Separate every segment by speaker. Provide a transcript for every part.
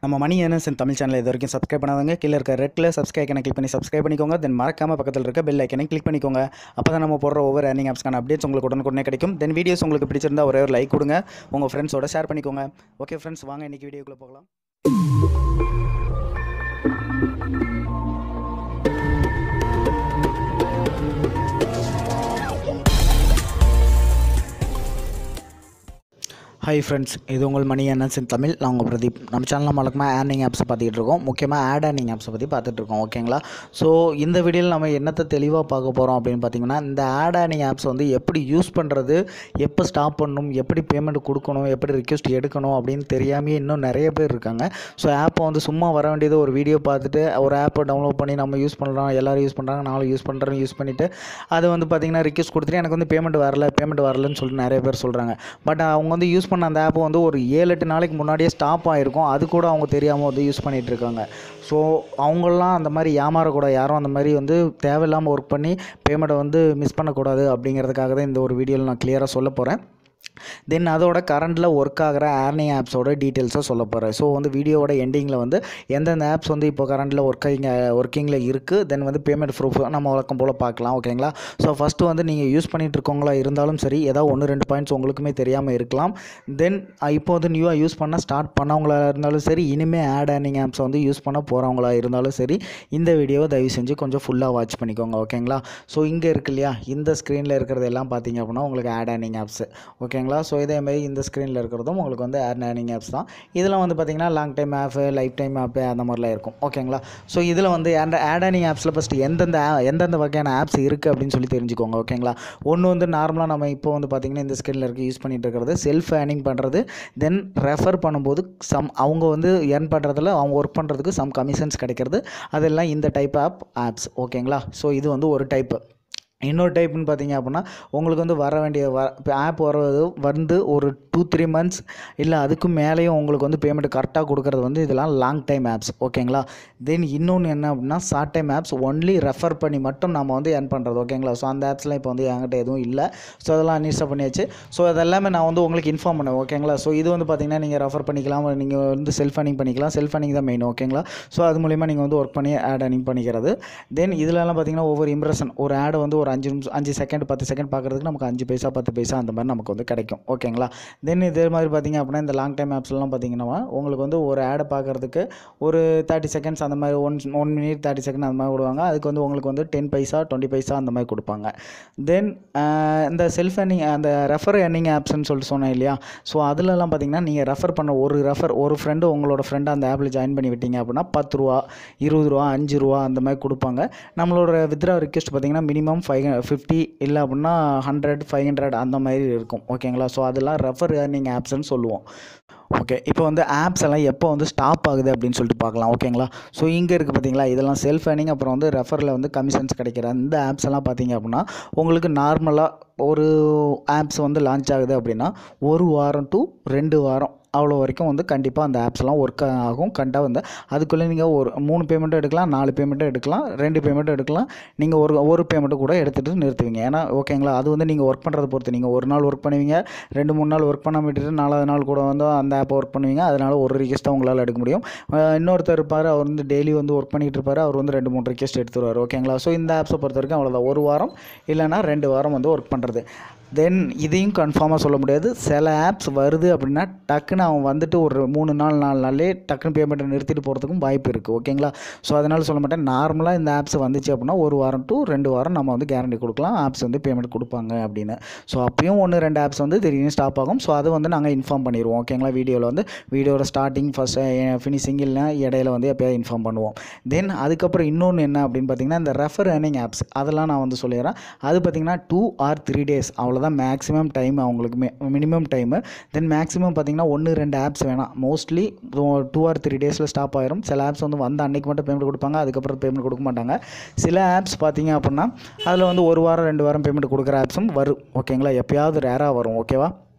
Speaker 1: நம்ம மணி earners Tamil channel இது வரைக்கும் சப்ஸ்கிரைப் பண்ணாதவங்க கீழே இருக்க ரெட்டில் சப்ஸ்கிரைப் ஐக்கனை கிளிக் பண்ணி சப்ஸ்கிரைப் பண்ணிக்கோங்க தென் மறக்காம பக்கத்தில் இருக்க பெல் ஐக்கனை கிளிக் பண்ணிக்கோங்க அப்போ தான் நம்ம போடுற ஒவ்வொரு ஏர்னிங் ஆப்ஸ்க்கான அப்டேட்ஸ் உங்களுக்கு உடனுக்குடனே கிடைக்கும் தென் வீடியோஸ் உங்களுக்கு பிடிச்சிருந்தா ஒரே ஒரு லைக் கொடுங்க உங்கள் ஃப்ரெண்ட்ஸோட ஷேர் பண்ணிக்கோங்க ஓகே ஃப்ரெண்ட்ஸ் வாங்க இன்றைக்கி வீடியோக்குள்ளே போகலாம் ஹாய் ஃப்ரெண்ட்ஸ் இது உங்கள் மணி என்எஸ் இன் தமிழ் நான் உங்கள் பிரதீப் நம்ம சேனலில் வழக்கமாக ஏர்னிங் ஆப்ஸை பார்த்துக்கிட்டு இருக்கோம் முக்கியமாக ஆட் ஏர்னிங் ஆப்ஸை பற்றி பார்த்துட்டு இருக்கோம் ஓகேங்களா ஸோ இந்த வீடியோவில் நம்ம என்னத்தை தெளிவாக பார்க்க போகிறோம் அப்படின்னு பார்த்தீங்கன்னா இந்த ஆட் ஏர்னிங் ஆப்ஸ் வந்து எப்படி யூஸ் பண்ணுறது எப்போ ஸ்டாப் பண்ணணும் எப்படி பேமெண்ட் கொடுக்கணும் எப்படி ரிக்வெஸ்ட் எடுக்கணும் அப்படின்னு தெரியாமே இன்னும் நிறைய பேர் இருக்காங்க ஸோ ஆப்பை வந்து சும்மா வர வேண்டியது ஒரு வீடியோ பார்த்துட்டு ஒரு ஆப்பை டவுன்லோட் பண்ணி நம்ம யூஸ் பண்ணுறோம் எல்லோரும் யூஸ் பண்ணுறாங்க நானும் யூஸ் பண்ணுறேன் யூஸ் பண்ணிவிட்டு அது வந்து பார்த்திங்கன்னா ரிக்வெஸ்ட் கொடுத்துட்டு எனக்கு வந்து பேமெண்ட் வரல பேமெண்ட் வரலன்னு சொல்லிட்டு நிறைய பேர் சொல்கிறாங்க பட் அவங்க வந்து யூஸ் பண்ண அந்த ஆப் வந்து ஒரு ஏழு எட்டு நாளைக்கு முன்னாடியே ஸ்டாப் ஆகிருக்கும் அது கூட அவங்க தெரியாமல் வந்து யூஸ் பண்ணிகிட்டு இருக்காங்க ஸோ அவங்களாம் அந்த மாதிரி ஏமாறக்கூடாது யாரும் அந்த மாதிரி வந்து தேவையில்லாமல் ஒர்க் பண்ணி பேமெண்ட்டை வந்து மிஸ் பண்ணக்கூடாது அப்படிங்கிறதுக்காக தான் இந்த ஒரு வீடியோவில் நான் கிளியராக சொல்ல போகிறேன் தென் அதோட கரண்டில் ஒர்க் ஆகிற ஏர்னிங் ஆப்ஸோட டீட்டெயில்ஸை சொல்ல போகிறேன் ஸோ வந்து வீடியோவோட எண்டிங்கில் வந்து எந்தெந்த ஆப்ஸ் வந்து இப்போ கரண்டில் ஒர்க்கிங் ஒர்க்கிங்கில் இருக்குது தென் வந்து பேமெண்ட் ப்ரூஃப் நம்ம வழக்கம் போல் பார்க்கலாம் ஓகேங்களா ஸோ ஃபஸ்ட்டு வந்து நீங்கள் யூஸ் பண்ணிகிட்டு இருக்கவங்களா இருந்தாலும் சரி ஏதாவது ஒன்று ரெண்டு பாயிண்ட்ஸ் உங்களுக்குமே தெரியாமல் இருக்கலாம் தென் இப்போ வந்து நியூவாக யூஸ் பண்ண ஸ்டார்ட் பண்ணவங்களா இருந்தாலும் சரி இனிமேல் ஆட் ஏர்னிங் ஆப்ஸை வந்து யூஸ் பண்ண போகிறவங்களா இருந்தாலும் சரி இந்த வீடியோவை தயவு செஞ்சு கொஞ்சம் ஃபுல்லாக வாட்ச் பண்ணிக்கோங்க ஓகேங்களா ஸோ இங்கே இருக்கு இல்லையா இந்த ஸ்க்ரீனில் இருக்கிறது எல்லாம் பார்த்தீங்க அப்படின்னா உங்களுக்கு ஆட் ஏர்னிங் ஆப்ஸ் ஓகேங்களா ஸோ இதே மாதிரி இந்த ஸ்க்ரீனில் இருக்கிறதும் உங்களுக்கு வந்து ஆட் ஏர்னிங் ஆப்ஸ் தான் இதில் வந்து பார்த்தீங்கன்னா long time app life time app அந்த மாதிரிலாம் இருக்கும் ஓகேங்களா ஸோ இதில் வந்து ஆட் ஆட் ஏர்னிங் ஆப்ஸில் ஃபஸ்ட்டு எந்தெந்த a- எந்தெந்த வகையான ஆப்ஸ் இருக்குது அப்படின்னு சொல்லி தெரிஞ்சுக்கோங்க ஓகேங்களா ஒன்று வந்து நார்மலாக நம்ம இப்போ வந்து பார்த்திங்கன்னா இந்த ஸ்க்ரீனில் இருக்க யூஸ் பண்ணிட்டு இருக்கிறது செல்ஃப் ஏர்னிங் பண்ணுறது தென் ரெஃபர் பண்ணும்போது சம் அவங்க வந்து earn பண்ணுறதுல அவங்க ஒர்க் பண்ணுறதுக்கு சம் கமிஷன்ஸ் கிடைக்கிறது அதெல்லாம் இந்த டைப் ஆப் ஆப்ஸ் ஓகேங்களா ஸோ இது வந்து ஒரு டைப்பு இன்னொரு டைப்னு பார்த்தீங்க அப்படின்னா உங்களுக்கு வந்து வர வேண்டிய வ இப்போ ஆப் வர்றது வந்து ஒரு டூ த்ரீ மந்த்ஸ் இல்லை அதுக்கும் மேலேயும் உங்களுக்கு வந்து பேமெண்ட் கரெக்டாக கொடுக்குறது வந்து இதெல்லாம் லாங் டைம் ஆப்ஸ் ஓகேங்களா தென் இன்னொன்று என்ன அப்படின்னா short time apps only refer பண்ணி மட்டும் நம்ம வந்து ஏர்ன் பண்ணுறது ஓகேங்களா ஸோ அந்த ஆப்ஸ்லாம் இப்போ வந்து என்கிட்ட எதுவும் இல்லை ஸோ அதெல்லாம் அன்இன்ஸ்டால் பண்ணியாச்சு ஸோ அதெல்லாமே நான் வந்து உங்களுக்கு இன்ஃபார்ம் பண்ணேன் ஓகேங்களா ஸோ இது வந்து பார்த்தீங்கன்னா நீங்கள் ரெஃபர் பண்ணிக்கலாம் நீங்கள் வந்து செல்ஃப் அர்னிங் பண்ணிக்கலாம் செல்ஃப் அர்னிங் தான் மெயின் ஓகேங்களா ஸோ அது மூலிமா நீங்கள் வந்து ஒர்க் பண்ணி ஆட் அர்னிங் பண்ணிக்கிறது தென் இதுலலாம் பார்த்தீங்கன்னா ஒவ்வொரு இம்ப்ரெஷன் ஒரு ஆடை வந்து ஒரு அஞ்சு நிமிஷம் அஞ்சு செகண்ட் பத்து செகண்ட் பார்க்குறதுக்கு நமக்கு அஞ்சு பைசா பத்து பைசா அந்த மாதிரி நமக்கு வந்து கிடைக்கும் ஓகேங்களா தென் இதே மாதிரி பார்த்தீங்க அப்படின்னா இந்த லாங் டைம் ஆப்ஸ்லாம் பார்த்தீங்கன்னா உங்களுக்கு வந்து ஒரு ஆடை பார்க்குறதுக்கு ஒரு தேர்ட்டி செகண்ட்ஸ் அந்த மாதிரி one one minute thirty second அந்த மாதிரி விடுவாங்க அதுக்கு வந்து உங்களுக்கு வந்து டென் பைசா டுவெண்ட்டி பைசா அந்த மாதிரி கொடுப்பாங்க தென் இந்த செல்ஃப் எர்னிங் அந்த ரெஃபர் எர்னிங் ஆப்ஸ்ன்னு சொல்லிட்டு சொன்னேன் இல்லையா ஸோ அதுலலாம் பார்த்தீங்கன்னா நீங்கள் ரெஃபர் பண்ண ஒரு ரெஃபர் ஒரு ஃப்ரெண்டு உங்களோட ஃப்ரெண்டு அந்த ஆப்பில் ஜாயின் பண்ணி விட்டீங்க அப்படின்னா பத்து ரூபா இருபது ரூபா அஞ்சு ரூபா அந்த மாதிரி கொடுப்பாங்க நம்மளோட வித்ரா ரிக்வெஸ்ட் பார்த்தீங்கன்னா மினிமம் ஃபைவ் ஃபிஃப்டி இல்லை அப்படின்னா ஹண்ட்ரட் ஃபைவ் ஹண்ட்ரட் அந்த மாதிரி இருக்கும் ஓகேங்களா ஸோ அதெல்லாம் ரெஃபர் ஏர்னிங் ஆப்ஸ்ன்னு சொல்லுவோம் ஓகே இப்போ வந்து ஆப்ஸ் எல்லாம் எப்போ வந்து ஸ்டாப் ஆகுது அப்படின்னு சொல்லிட்டு பார்க்கலாம் ஓகேங்களா ஸோ இங்கே இருக்குது பார்த்தீங்களா இதெல்லாம் செல்ஃப் ஏர்னிங் அப்புறம் வந்து ரெஃபரில் வந்து கமிஷன்ஸ் கிடைக்கிற அந்த ஆப்ஸ் எல்லாம் பார்த்தீங்க அப்படின்னா உங்களுக்கு நார்மலாக ஒரு ஆப்ஸ் வந்து லான்ச் ஆகுது அப்படின்னா ஒரு வாரம் டு ரெண்டு வாரம் அவ்வளோ வரைக்கும் வந்து கண்டிப்பாக அந்த ஆப்ஸ்லாம் ஒர்க் ஆகும் கரெக்டாக வந்து அதுக்குள்ளே நீங்கள் ஒரு மூணு பேமெண்ட்டும் எடுக்கலாம் நாலு பேமெண்ட்டும் எடுக்கலாம் ரெண்டு பேமெண்ட்டும் எடுக்கலாம் நீங்கள் ஒரு ஒரு பேமெண்ட்டு கூட எடுத்துகிட்டு நிறுத்துவீங்க ஏன்னா ஓகேங்களா அது வந்து நீங்கள் ஒர்க் பண்ணுறத பொறுத்து நீங்கள் ஒரு நாள் ஒர்க் பண்ணுவீங்க ரெண்டு மூணு நாள் ஒர்க் பண்ணாம விட்டுட்டு நாலாவது நாள் கூட வந்து அந்த ஆப்பை ஒர்க் பண்ணுவீங்க அதனால் ஒரு ரிக்வெஸ்ட் தான் உங்களால் எடுக்க முடியும் அஹ் இன்னொருத்தர் இருப்பார் அவர் வந்து டெய்லி வந்து ஒர்க் பண்ணிகிட்டு இருப்பார் அவர் வந்து ரெண்டு மூணு ரிக்வெஸ்ட் எடுத்துருவார் ஓகேங்களா ஸோ இந்த ஆப்ஸை பொறுத்த வரைக்கும் அவ்வளோதான் ஒரு வாரம் இல்லைன்னா ரெண்டு வாரம் வந்து ஒர்க் பண்ணுறது தென் இதையும் கன்ஃபார்மாக சொல்ல முடியாது சில ஆப்ஸ் வருது அப்படின்னா டக்குன்னு அவன் வந்துட்டு ஒரு மூணு நாள் நாலு நாள்லே டக்குன்னு பேமெண்ட்டை நிறுத்திட்டு போகிறதுக்கும் வாய்ப்பு இருக்குது ஓகேங்களா ஸோ அதனால் சொல்ல மாட்டேன் நார்மலாக இந்த ஆப்ஸ் வந்துச்சு அப்படின்னா ஒரு வாரம் டு ரெண்டு வாரம் நம்ம வந்து கேரண்டி கொடுக்கலாம் ஆப்ஸ் வந்து பேமெண்ட் கொடுப்பாங்க அப்படின்னு ஸோ அப்பயும் ஒன்று ரெண்டு ஆப்ஸ் வந்து திடீர்னு ஸ்டாப் ஆகும் ஸோ அது வந்து நாங்கள் இன்ஃபார்ம் பண்ணிடுவோம் ஓகேங்களா வீடியோவில் வந்து வீடியோட ஸ்டார்டிங் ஃபஸ்ட் ஃபினிஷிங் இல்லைனா இடையில வந்து எப்போயாவது இன்ஃபார்ம் பண்ணுவோம் தென் அதுக்கப்புறம் இன்னொன்று என்ன அப்படின்னு பார்த்தீங்கன்னா இந்த ரெஃபர் ஏர்னிங் ஆப்ஸ் அதெல்லாம் நான் வந்து சொல்லிடுறேன் அது பார்த்தீங்கன்னா டூ ஆர் த்ரீ டேஸ் அவ்வளோதான் மேக்ஸிமம் டைம் அவங்களுக்கு மினிமம் டைமு தென் மேக்ஸிமம் பார்த்தீங்கன்னா ஒன்று ரெண்டு ஆப்ஸ் வேணாம் மோஸ்ட்லி டூ ஆர் த்ரீ டேஸில் ஸ்டாப் ஆயிரும் சில ஆப்ஸ் வந்து வந்த அன்னைக்கு மட்டும் பேமெண்ட் கொடுப்பாங்க அதுக்கப்புறம் பேமெண்ட் கொடுக்க மாட்டாங்க சில ஆப்ஸ் பார்த்தீங்க அப்படின்னா அதில் வந்து ஒரு வாரம் ரெண்டு வாரம் பேமெண்ட் கொடுக்குற ஆப்ஸும் வரும் ஓகேங்களா எப்பயாவது ரேராக வரும் ஓகேவா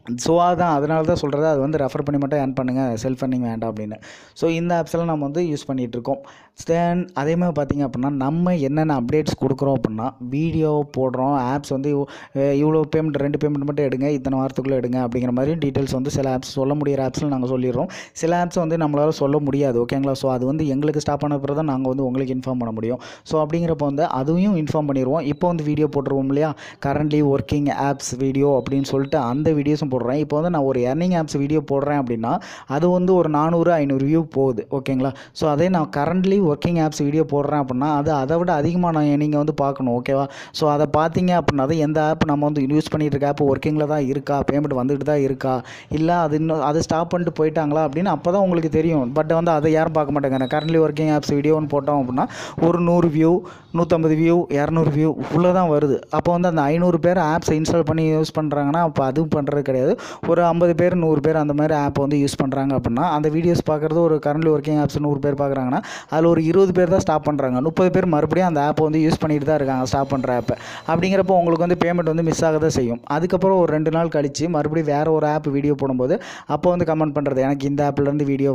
Speaker 1: ஸோ அதான் அதனால தான் சொல்கிறது அது வந்து ரெஃபர் பண்ணி மட்டும் ஏர்ன் பண்ணுங்கள் செல்ஃப் ஃபண்டிங் வேண்டாம் அப்படின்னு ஸோ இந்த ஆப்ஸ் எல்லாம் நம்ம வந்து யூஸ் பண்ணிகிட்டு இருக்கோம் தென் அதே மாதிரி பார்த்திங்க அப்படின்னா நம்ம என்னென்ன அப்டேட்ஸ் கொடுக்குறோம் அப்படின்னா வீடியோ போடுறோம் ஆப்ஸ் வந்து இவ்- அஹ் இவ்வளோ பேமெண்ட் ரெண்டு பேமெண்ட் மட்டும் எடுங்க இத்தனை வாரத்துக்குள்ளே எடுங்க அப்படிங்கிற மாதிரி டீட்டெயில்ஸ் வந்து சில ஆப்ஸ் சொல்ல முடியிற ஆப்ஸில் நாங்கள் சொல்லிடுறோம் சில ஆப்ஸ் வந்து நம்மளால் சொல்ல முடியாது ஓகேங்களா ஸோ அது வந்து எங்களுக்கு ஸ்டாப் பண்ண பிறகு தான் நாங்கள் வந்து உங்களுக்கு இன்ஃபார்ம் பண்ண முடியும் ஸோ அப்படிங்கிறப்ப வந்து அதையும் இன்ஃபார்ம் பண்ணிடுவோம் இப்போ வந்து வீடியோ போட்டுருவோம் இல்லையா கரண்ட்லி ஒர்க்கிங் ஆப்ஸ் வீடியோ அப்படின்னு சொல்லிட்டு அந்த வீடியோஸும் போடுறேன் இப்போ வந்து நான் ஒரு earning ஆப்ஸ் வீடியோ போடுறேன் அப்படின்னா அது வந்து ஒரு நானூறு ஐநூறு வியூ போகுது ஓகேங்களா ஸோ அதே நான் கரண்ட்லி ஒர்க்கிங் ஆப்ஸ் வீடியோ போடுறேன் அப்படின்னா அது அதை விட அதிகமாக நான் நீங்கள் வந்து பார்க்கணும் ஓகேவா ஸோ அதை பார்த்தீங்க அப்படின்னா அது எந்த ஆப் நம்ம வந்து யூஸ் பண்ணிட்டு இருக்க ஆப் ஒர்க்கிங்கில் தான் இருக்கா பேமெண்ட் வந்துட்டு தான் இருக்கா இல்லை அது இன்னும் அதை ஸ்டாப் பண்ணிட்டு போயிட்டாங்களா அப்படின்னு அப்போ தான் உங்களுக்கு தெரியும் பட் வந்து அதை யாரும் பார்க்க மாட்டாங்க கரண்ட்லி ஒர்க்கிங் ஆப்ஸ் வீடியோன்னு போட்டோம் அப்படின்னா ஒரு நூறு வியூ நூற்றம்பது வியூ இரநூறு வியூ இவ்வளோ தான் வருது அப்போ வந்து அந்த ஐநூறு பேர் ஆப்ஸை இன்ஸ்டால் பண்ணி யூஸ் பண்ணுறாங்கன்னா அப்போ அதுவும் பண்ணுறது கிடையாது ஒரு ஐம்பது பேர் நூறு பேர் அந்த மாதிரி ஆப் வந்து யூஸ் பண்ணுறாங்க அப்படின்னா அந்த வீடியோஸ் பார்க்குறது ஒரு கரண்ட்லி ஒர்க்கிங் ஆப்ஸ் நூறு பேர் பார்க்குறாங்கன்னா அதில் ஒரு இருபது பேர் தான் ஸ்டாப் பண்ணுறாங்க முப்பது பேர் மறுபடியும் அந்த ஆப்பை வந்து யூஸ் பண்ணிட்டு தான் இருக்காங்க ஸ்டாப் பண்ணுற ஆப்பை அப்படிங்கிறப்போ உங்களுக்கு வந்து பேமெண்ட் வந்து மிஸ் ஆக தான் செய்யும் அதுக்கப்புறம் ஒரு ரெண்டு நாள் கழித்து மறுபடியும் வேறு ஒரு ஆப் வீடியோ போடும்போது அப்போ வந்து கமெண்ட் பண்ணுறது எனக்கு இந்த ஆப்லேருந்து வீடியோ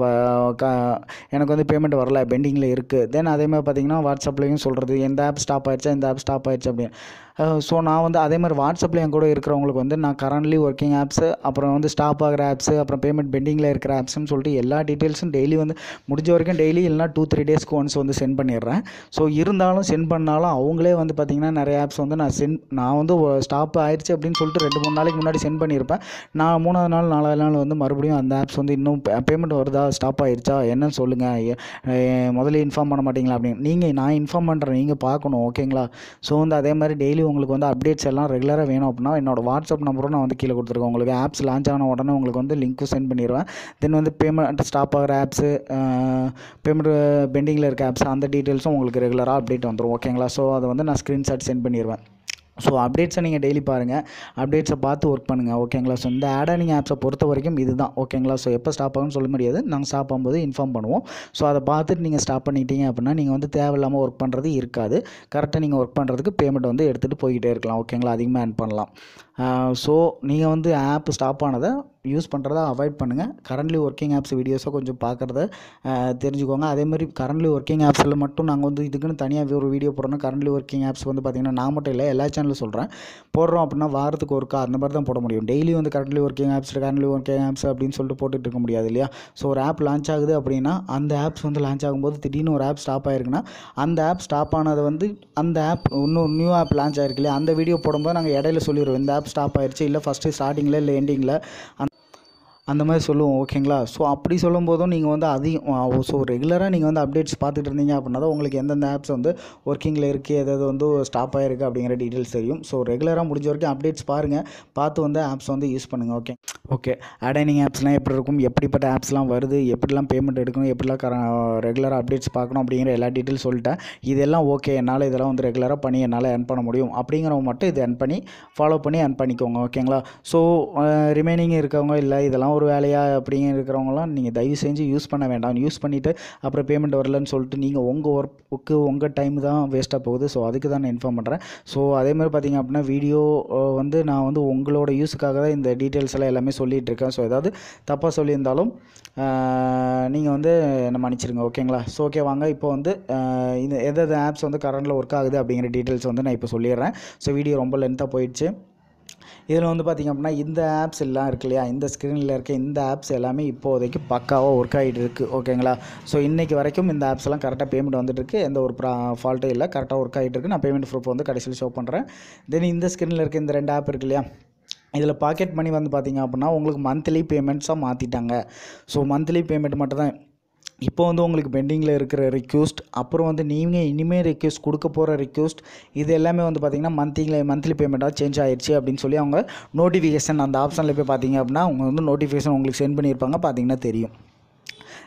Speaker 1: எனக்கு வந்து பேமெண்ட் வரல பெண்டிங்கில் இருக்குது தென் அதே மாதிரி பார்த்தீங்கன்னா வாட்ஸ்அப்லேயும் சொல்கிறது எந்த ஆப் ஸ்டாப் ஆயிடுச்சா இந்த ஆப் ஸ்டாப் ஆயிடுச்சு அப்படின்னு ஸோ நான் வந்து அதே மாதிரி வாட்ஸ்அப்பில் என் கூட இருக்கிறவங்களுக்கு வந்து நான் கரண்ட்லி ஒர்க்கிங் ஆப்ஸு அப்புறம் வந்து ஸ்டாப் ஆகிற ஆப்ஸு அப்புறம் பேமெண்ட் பெண்டிங்கில் இருக்கிற ஆப்ஸ்னு சொல்லிட்டு எல்லா டீட்டெயில்ஸும் டெய்லி வந்து முடிஞ்ச வரைக்கும் டெய்லி இல்லைனா டூ த்ரீ டேஸ்க்கு ஒன்ஸ் வந்து சென்ட் பண்ணிடுறேன் ஸோ இருந்தாலும் சென்ட் பண்ணாலும் அவங்களே வந்து பார்த்திங்கன்னா நிறைய ஆப்ஸ் வந்து நான் சென்ட் நான் வந்து ஸ்டாப் ஆயிடுச்சு அப்படின்னு சொல்லிட்டு ரெண்டு மூணு நாளைக்கு முன்னாடி சென்ட் பண்ணியிருப்பேன் நான் மூணாவது நாள் நாலாவது நாள் வந்து மறுபடியும் அந்த ஆப்ஸ் வந்து இன்னும் பேமெண்ட் வருதா ஸ்டாப் ஆயிடுச்சா என்னன்னு சொல்லுங்கள் முதல்ல இன்ஃபார்ம் பண்ண மாட்டீங்களா அப்படின்னு நீங்கள் நான் இன்ஃபார்ம் பண்ணுறேன் நீங்கள் பார்க்கணும் ஓகேங்களா ஸோ வந்து அதே மாதிரி டெய்லி உங்களுக்கு வந்து அப்டேட்ஸ் எல்லாம் ரெகுலராக வேணும் அப்படின்னா என்னோட வாட்ஸ்அப் நம்பரும் நான் வந்து கீழே கொடுத்துருக்கேன் உங்களுக்கு ஆப்ஸ் லான்ச் ஆன உடனே உங்களுக்கு வந்து லிங்க்கும் சென்ட் பண்ணிடுவேன் தென் வந்து பேமெண்ட் ஸ்டாப் ஆகிற ஆப்ஸு பேமெண்ட் பெண்டிங்கில் இருக்க ஆப்ஸ் அந்த டீட்டெயில்ஸும் உங்களுக்கு ரெகுலராக அப்டேட் வந்துடும் ஓகேங்களா ஸோ அதை வந்து நான் ஸ்க்ரீன்ஷாட் சென்ட் பண்ணிடுவேன் ஸோ அப்டேட்ஸை நீங்கள் டெய்லி பாருங்கள் அப்டேட்ஸை பார்த்து ஒர்க் பண்ணுங்கள் ஓகேங்களா ஸோ இந்த ஆடானிங் ஆப்ஸை பொறுத்த வரைக்கும் இதுதான் ஓகேங்களா ஸோ எப்போ ஸ்டாப் ஆகும்னு சொல்ல முடியாது நாங்கள் ஸ்டாப் ஆகும்போது இன்ஃபார்ம் பண்ணுவோம் ஸோ அதை பார்த்துட்டு நீங்கள் ஸ்டாப் பண்ணிட்டீங்க அப்படின்னா நீங்கள் வந்து தேவையில்லாமல் ஒர்க் பண்ணுறது இருக்காது கரெக்டாக நீங்கள் ஒர்க் பண்ணுறதுக்கு பேமெண்ட் வந்து எடுத்துகிட்டு போய்கிட்டே இருக்கலாம் ஓகேங்களா அதிகமாக ஏர்ன் பண்ணலாம் ஸோ நீங்கள் வந்து ஆப் ஸ்டாப் ஆனதை யூஸ் பண்ணுறத அவாய்ட் பண்ணுங்கள் கரண்ட்லி ஒர்க்கிங் ஆப்ஸ் வீடியோஸை கொஞ்சம் பார்க்குறத தெரிஞ்சுக்கோங்க அதே மாதிரி கரண்ட்லி ஒர்க்கிங் ஆப்ஸில் மட்டும் நாங்கள் வந்து இதுக்குன்னு தனியாக ஒரு வீடியோ போடுறோம் கரண்ட்லி ஒர்க்கிங் ஆப்ஸ் வந்து பார்த்திங்கன்னா நான் மட்டும் இல்லை எல்லா சேனலும் சொல்கிறேன் போடுறோம் அப்படின்னா வாரத்துக்கு ஒருக்கா அந்த மாதிரி தான் போட முடியும் டெய்லி வந்து currently working apps currently working apps அப்படின்னு சொல்லிட்டு போட்டுட்டு இருக்க முடியாது இல்லையா ஸோ ஒரு ஆப் லான்ச் ஆகுது அப்படின்னா அந்த ஆப்ஸ் வந்து லான்ச் ஆகும்போது திடீர்னு ஒரு ஆப் ஸ்டாப் ஆயிருக்குன்னா அந்த ஆப் ஸ்டாப் ஆனதை வந்து அந்த ஆப் இன்னும் நியூ ஆப் லான்ச் ஆயிருக்கு இல்லையா அந்த வீடியோ போடும்போது நாங்கள் இடையில சொல்லிடுவோம் இந்த ஆப் ஸ்டாப் ஆயிருச்சு இல்லை ஃபஸ்ட்டு ஸ்டார்டிங்கில் இல்லை எண்டிங்கில் அந்த மாதிரி சொல்லுவோம் ஓகேங்களா ஸோ அப்படி சொல்லும் போதும் நீங்கள் வந்து அதிகம் ஸோ ரெகுலராக நீங்கள் வந்து அப்டேட்ஸ் பார்த்துட்டு இருந்தீங்க அப்படின்னா தான் உங்களுக்கு எந்தெந்த ஆப்ஸ் வந்து ஒர்க்கிங்கில் இருக்குது எதாவது வந்து ஸ்டாப் ஆகிருக்கு அப்படிங்கிற டீட்டெயில்ஸ் தெரியும் ஸோ ரெகுலராக முடிஞ்ச வரைக்கும் அப்டேட்ஸ் பாருங்கள் பார்த்து வந்து ஆப்ஸ் வந்து யூஸ் பண்ணுங்கள் ஓகே ஓகே அடைனிங் ஆப்ஸ்லாம் எப்படி இருக்கும் எப்படிப்பட்ட ஆப்ஸ்லாம் வருது எப்படிலாம் பேமெண்ட் எடுக்கணும் எப்படிலாம் கர ரெகுலராக அப்டேட்ஸ் பார்க்கணும் அப்படிங்கிற எல்லா டீட்டெயில்ஸ் சொல்லிட்டேன் இதெல்லாம் ஓகே என்னால் இதெல்லாம் வந்து ரெகுலராக பண்ணி என்னால் earn பண்ண முடியும் அப்படிங்கிறவங்க மட்டும் இதை earn பண்ணி ஃபாலோ பண்ணி earn பண்ணிக்கோங்க ஓகேங்களா ஸோ ரிமைனிங் இருக்கவங்க இல்லை இதெல்லாம் ஒரு வேலையா அப்படிங்க இருக்கிறவங்களாம் நீங்கள் தயவு செஞ்சு யூஸ் பண்ண வேண்டாம் யூஸ் பண்ணிவிட்டு அப்புறம் பேமெண்ட் வரலன்னு சொல்லிட்டு நீங்கள் உங்கள் ஒர்க்கு உங்கள் டைம் தான் வேஸ்ட்டாக போகுது ஸோ அதுக்கு தான் நான் இன்ஃபார்ம் பண்ணுறேன் ஸோ அதே மாதிரி பார்த்தீங்க அப்படின்னா வீடியோ வந்து நான் வந்து உங்களோட யூஸுக்காக தான் இந்த டீட்டெயில்ஸ் எல்லாம் எல்லாமே சொல்லிகிட்டு இருக்கேன் ஸோ ஏதாவது தப்பாக சொல்லியிருந்தாலும் நீங்கள் வந்து என்ன மன்னிச்சிருங்க ஓகேங்களா ஸோ ஓகே வாங்க இப்போ வந்து ஆஹ் இந்த எதாவது ஆப்ஸ் வந்து கரண்டில் ஒர்க் ஆகுது அப்படிங்கிற டீட்டெயில்ஸ் வந்து நான் இப்போ சொல்லிடுறேன் ஸோ வீடியோ ரொம்ப லென்த்தாக போயிடுச்சு இதில் வந்து பார்த்திங்க அப்படின்னா இந்த ஆப்ஸ் எல்லாம் இருக்கு இல்லையா இந்த ஸ்க்ரீனில் இருக்க இந்த ஆப்ஸ் எல்லாமே இப்போதைக்கு பக்காவாக ஒர்க் ஆகிட்டு இருக்குது ஓகேங்களா ஸோ இன்றைக்கி வரைக்கும் இந்த ஆப்ஸ் எல்லாம் கரெக்டாக பேமெண்ட் வந்துட்டு இருக்கு எந்த ஒரு ப்ரா ஃபால்ட்டும் இல்லை கரெக்டாக ஒர்க் ஆகிட்டு இருக்கு நான் பேமெண்ட் ப்ரூஃப் வந்து கடைசியில் ஷோ பண்ணுறேன் தென் இந்த ஸ்க்ரீனில் இருக்க இந்த ரெண்டு ஆப் இருக்கு இல்லையா இதில் பாக்கெட் மணி வந்து பார்த்திங்க அப்படின்னா உங்களுக்கு மந்த்லி பேமெண்ட்ஸாக மாற்றிட்டாங்க ஸோ மந்த்லி பேமெண்ட் மட்டும் தான் இப்போ வந்து உங்களுக்கு பெண்டிங்கில் இருக்கிற ரிக்வஸ்ட் அப்புறம் வந்து நீங்கள் இனிமேல் ரிக்வஸ்ட் கொடுக்க போகிற ரிக்வஸ்ட் இது எல்லாமே வந்து பார்த்திங்கன்னா மந்த்லி மந்த்லி பேமெண்ட்டாக சேஞ்ச் ஆயிடுச்சு அப்படின்னு சொல்லி அவங்க நோட்டிஃபிகேஷன் அந்த ஆப்ஷனில் போய் பார்த்தீங்க அப்படின்னா அவங்க வந்து நோட்டிஃபிகேஷன் உங்களுக்கு சென்ட் பண்ணியிருப்பாங்க பார்த்தீங்கன்னா தெரியும்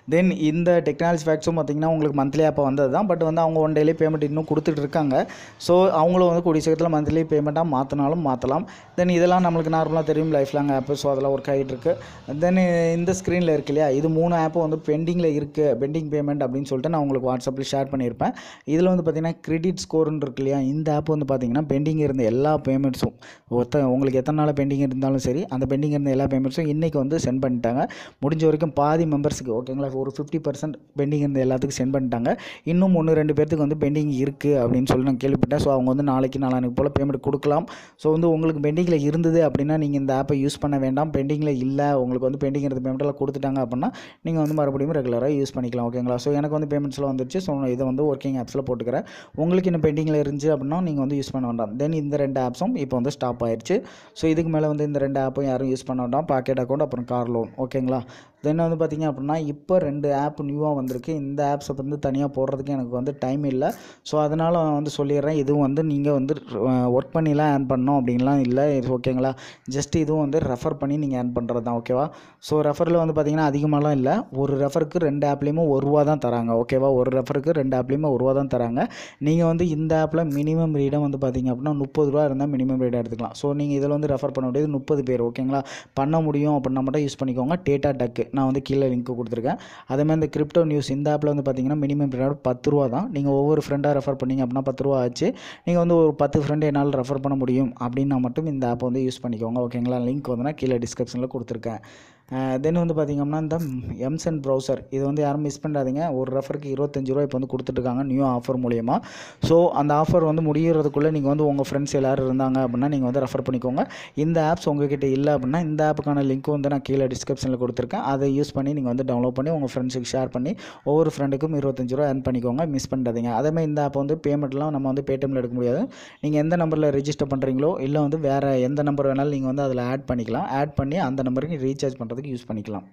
Speaker 1: தென் இந்த டெக்னாலஜி ஃபேக்ட்ஸும் பார்த்தீங்கன்னா உங்களுக்கு மந்த்லி ஆப்போ வந்தது தான் பட் வந்து அவங்க ஒன் டெய்லி பேமெண்ட் இன்னும் கொடுத்துட்டு இருக்காங்க ஸோ அவங்களும் வந்து கூடிய சீக்கிரத்தில் மந்த்லி பேமெண்ட்டாக மாற்றினாலும் மாற்றலாம் தென் இதெல்லாம் நம்மளுக்கு நார்மலாக தெரியும் லைஃப் லாங் ஆப்பு ஸோ அதெல்லாம் ஒர்க் ஆகிட்டு இருக்கு தென் இந்த ஸ்க்ரீனில் இருக்கு இல்லையா இது மூணு ஆப்பும் வந்து பெண்டிங்கில் இருக்குது பெண்டிங் பேமெண்ட் அப்படின்னு சொல்லிட்டு நான் உங்களுக்கு வாட்ஸ்அப்பில் ஷேர் பண்ணியிருப்பேன் இதில் வந்து பார்த்தீங்கன்னா கிரெடிட் ஸ்கோர்னு இருக்கு இல்லையா இந்த ஆப் வந்து பார்த்தீங்கன்னா பெண்டிங் இருந்த எல்லா பேமெண்ட்ஸும் ஒருத்த உங்களுக்கு எத்தனை நாள் பெண்டிங் இருந்தாலும் சரி அந்த பெண்டிங் இருந்த எல்லா பேமெண்ட்ஸும் இன்றைக்கி வந்து சென்ட் பண்ணிட்டாங்க முடிஞ்ச வரைக்கும் பாதி மெம்பர்ஸுக்கு ஓகேங்களா ஒரு ஃபிஃப்டி பர்சன்ட் பெண்டிங் இருந்த எல்லாத்துக்கும் சென்ட் பண்ணிட்டாங்க இன்னும் ஒன்று ரெண்டு பேர்த்துக்கு வந்து பெண்டிங் இருக்குது அப்படின்னு சொல்லி நான் கேள்விப்பட்டேன் ஸோ அவங்க வந்து நாளைக்கு நாளானுக்கு போல் பேமெண்ட் கொடுக்கலாம் ஸோ வந்து உங்களுக்கு பெண்டிங்கில் இருந்தது அப்படின்னா நீங்கள் இந்த ஆப்பை யூஸ் பண்ண வேண்டாம் பெண்டிங்கில் இல்லை உங்களுக்கு வந்து பெண்டிங் இருந்த பேமெண்ட்டெல்லாம் கொடுத்துட்டாங்க அப்படின்னா நீங்கள் வந்து மறுபடியும் ரெகுலராக யூஸ் பண்ணிக்கலாம் ஓகேங்களா ஸோ எனக்கு வந்து பேமெண்ட்ஸ்லாம் வந்துருச்சு ஸோ நான் இதை வந்து ஒர்க்கிங் ஆப்ஸில் போட்டுக்கிறேன் உங்களுக்கு இன்னும் பெண்டிங்கில் இருந்துச்சு அப்படின்னா நீங்கள் வந்து யூஸ் பண்ண வேண்டாம் தென் இந்த ரெண்டு ஆப்ஸும் இப்போ வந்து ஸ்டாப் ஆயிடுச்சு ஸோ இதுக்கு மேலே வந்து இந்த ரெண்டு ஆப்பும் யாரும் யூஸ் பண்ண வேண்டாம் பாக்கெட் அக்கௌண்ட் அப்புறம் கார் லோன் ஓகேங்களா தென் வந்து பார்த்திங்க அப்படின்னா இப்போ ரெண்டு ஆப் நியூவாக வந்திருக்கு இந்த ஆப்ஸை வந்து தனியாக போடுறதுக்கு எனக்கு வந்து டைம் இல்லை ஸோ அதனால் நான் வந்து சொல்லிடுறேன் இதுவும் வந்து நீங்கள் வந்து ஒர்க் பண்ணிலாம் ஏர்ன் பண்ணணும் அப்படின்லாம் இல்லை இது ஓகேங்களா ஜஸ்ட் இதுவும் வந்து ரெஃபர் பண்ணி நீங்கள் ஏர்ன் பண்ணுறது தான் ஓகேவா ஸோ ரெஃபரில் வந்து பார்த்திங்கன்னா அதிகமாகலாம் இல்லை ஒரு ரெஃபருக்கு ரெண்டு ஆப்லேயுமே ஒரு ரூபா தான் தராங்க ஓகேவா ஒரு ரெஃபருக்கு ரெண்டு ஆப்லேயுமே ஒரு ரூபா தான் தராங்க நீங்கள் வந்து இந்த ஆப்பில் மினிமம் ரீடம் வந்து பார்த்திங்க அப்படின்னா முப்பது ரூபா இருந்தால் மினிமம் ரீடாக எடுத்துக்கலாம் ஸோ நீங்கள் இதில் வந்து ரெஃபர் பண்ண முடியாது முப்பது பேர் ஓகேங்களா பண்ண முடியும் அப்படின்னா மட்டும் யூஸ் பண்ணிக்கோங்க டேட்டா டக்கு நான் வந்து கீழே லிங்க் கொடுத்துருக்கேன் அதேமாதிரி இந்த கிரிப்டோ நியூஸ் இந்த ஆப்பில் வந்து பார்த்தீங்கன்னா மினிமம் ரீடாக பத்து ரூபா தான் நீங்கள் ஒவ்வொரு ஃப்ரெண்டாக ரெஃபர் பண்ணீங்க அப்படின்னா பத்து ரூபா ஆச்சு நீங்கள் வந்து ஒரு பத்து ஃப்ரெண்டு என்னால் ரெஃபர் பண்ண முடியும் அப்படின்னா மட்டும் இந்த ஆப்பை வந்து யூஸ் பண்ணிக்கோங்க ஓகேங்களா லிங்க் வந்து நான் கீழே டிஸ்கிரிப்ஷனில் கொடுத்துருக்கேன் தென் வந்து பார்த்திங்கன்னா இந்த எம்சன் ப்ரௌசர் இது வந்து யாரும் மிஸ் பண்ணாதீங்க ஒரு ரெஃபருக்கு இருபத்தஞ்சி ரூபா இப்போ வந்து கொடுத்துட்ருக்காங்க நியூ ஆஃபர் மூலியமாக ஸோ அந்த ஆஃபர் வந்து முடிகிறதுக்குள்ளே நீங்கள் வந்து உங்கள் ஃப்ரெண்ட்ஸ் எல்லோரும் இருந்தாங்க அப்படின்னா நீங்கள் வந்து ரெஃபர் பண்ணிக்கோங்க இந்த ஆப்ஸ் உங்ககிட்ட இல்லை அப்படின்னா இந்த ஆப்புக்கான லிங்க்கும் வந்து நான் கீழே டிஸ்கிரிப்ஷனில் கொடுத்துருக்கேன் அதை யூஸ் பண்ணி நீங்கள் வந்து டவுன்லோட் பண்ணி உங்கள் ஃப்ரெண்ட்ஸுக்கு ஷேர் பண்ணி ஒவ்வொரு ஃப்ரெண்டுக்கும் இருபத்தஞ்சி ரூபா ஏர்ன் பண்ணிக்கோங்க மிஸ் பண்ணாதீங்க அதேமாதிரி இந்த ஆப் வந்து பேமெண்ட்லாம் நம்ம வந்து பேடிஎம்மில் எடுக்க முடியாது நீங்கள் எந்த நம்பரில் ரெஜிஸ்டர் பண்ணுறீங்களோ இல்லை வந்து வேறு எந்த நம்பர் வேணாலும் நீங்கள் வந்து அதில் ஆட் பண்ணிக்கலாம் ஆட் பண்ணி அந்த நம்பருக்கு ரீசார்ஜ் பண்ணுறதுக்கு யூஸ் பண்ணிக்கலாம்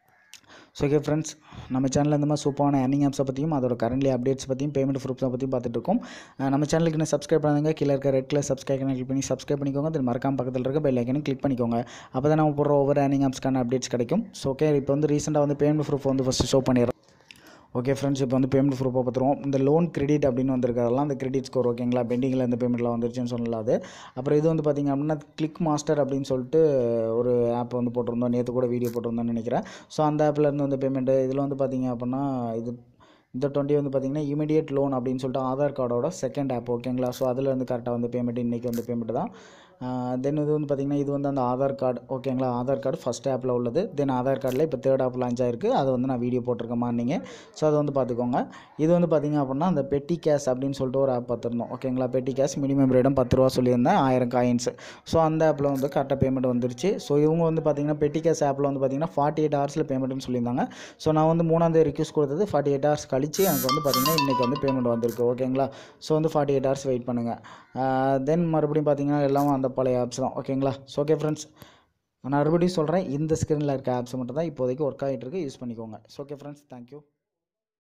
Speaker 1: ஸோ ஓகே ஃப்ரெண்ட்ஸ் நம்ம சேனலில் இந்த மாதிரி சூப்பரான ஏர்னிங் ஆப்ஸை பற்றியும் அதோட கரண்ட்லி அப்டேட்ஸ் பற்றியும் பேமெண்ட் ப்ரூஃப்ஸை பற்றியும் பார்த்துட்டு இருக்கோம் அஹ் நம்ம சேனலுக்கு இன்னும் சப்ஸ்கிரைப் பண்ணுங்க கீழே இருக்க ரெட் கலர் சப்ஸ்கிரைப் கிளிக் பண்ணி சப்ஸ்கிரைப் பண்ணிக்கோங்க தென் மறக்காம பக்கத்தில் இருக்க பெல் ஐக்கனும் கிளிக் பண்ணிக்கோங்க அப்போ தான் நம்ம போடுற ஒவ்வொரு ஏர்னிங் ஆப்ஸ்க்கான அப்டேட்ஸ் கிடைக்கும் ஸோ ஓகே இப்போ வந்து ரீசெண்டாக வந்து பேமெண்ட் ப்ரூஃப் வந்து ஃபஸ்ட்டு ஷோ பண்ணிடுறேன் ஓகே ஃப்ரெண்ட்ஸ் இப்போ வந்து பேமெண்ட் ப்ரூஃபாக பார்த்துருவோம் இந்த லோன் கிரெடிட் அப்படின்னு வந்திருக்கிறதெல்லாம் இந்த கிரெடிட் ஸ்கோர் ஓகேங்களா பெண்டிங்கில் இந்த பேமெண்ட்டில் வந்துருச்சுன்னு சொல்லலாம் அது அப்புறம் இது வந்து பார்த்திங்க அப்படின்னா கிளிக் மாஸ்டர் அப்படின்னு சொல்லிட்டு ஒரு ஆப் வந்து போட்டிருந்தோம் நேற்று கூட வீடியோ போட்டிருந்தோம்னு நினைக்கிறேன் ஸோ அந்த ஆப்பில் இருந்து வந்து பேமெண்ட்டு இதில் வந்து பார்த்திங்க அப்படின்னா இது இந்த டுவெண்ட்டி வந்து பார்த்திங்கன்னா இமீடியட் லோன் அப்படின்னு சொல்லிட்டு ஆதார் கார்டோட செகண்ட் ஆப் ஓகேங்களா ஸோ அதில் வந்து கரெக்டாக வந்து பேமெண்ட் இன்றைக்கி வந்து பேமெண்ட் தான் தென் இது வந்து பார்த்திங்கன்னா இது வந்து அந்த ஆதார் கார்டு ஓகேங்களா ஆதார் கார்டு ஃபஸ்ட் ஆப்பில் உள்ளது தென் ஆதார் கார்டில் இப்போ தேர்ட் ஆப் லான்ச் ஆயிருக்கு அதை வந்து நான் வீடியோ போட்டிருக்கேன் மார்னிங்க ஸோ அதை வந்து பார்த்துக்கோங்க இது வந்து பார்த்திங்க அப்படின்னா அந்த பெட்டி கேஷ் அப்படின்னு சொல்லிட்டு ஒரு ஆப் பார்த்துருந்தோம் ஓகேங்களா பெட்டி கேஷ் மினிமம் ரேட்டும் பத்து ரூபா சொல்லியிருந்தேன் ஆயிரம் காயின்ஸ் ஸோ அந்த ஆப்பில் வந்து கரெக்டாக பேமெண்ட் வந்துருச்சு ஸோ இவங்க வந்து பார்த்திங்கன்னா பெட்டி கேஷ் ஆப்பில் வந்து பார்த்திங்கன்னா ஃபார்ட்டி எயிட் ஹவர்ஸில் பேமெண்ட்னு சொல்லியிருந்தாங்க ஸோ நான் வந்து மூணாந்தேதி ரிக்வஸ்ட் கொடுத்தது ஃபார்ட்டி எயிட் ஹவர்ஸ் கழிச்சு எனக்கு வந்து பார்த்திங்கன்னா இன்றைக்கி வந்து பேமெண்ட் வந்திருக்கு ஓகேங்களா ஸோ வந்து ஃபார்ட்டி எயிட் ஹவர்ஸ் வெயிட் பண்ணுங்கள் தென் மறுபடியும் பார்த்திங்கன்னா எல்லாம் அந்த பழைய ஆப்ஸ் தான் ஓகேங்களா ஸோ ஓகே ஃப்ரெண்ட்ஸ் நான் மறுபடியும் சொல்கிறேன் இந்த ஸ்க்ரீனில் இருக்க ஆப்ஸ் மட்டும் தான் இப்போதைக்கு ஒர்க் ஆகிட்டு இருக்கு யூஸ் பண்ணிக்கோங்க ஸோ ஓகே ஃப்ரெண்ட்ஸ் தேங்க்யூ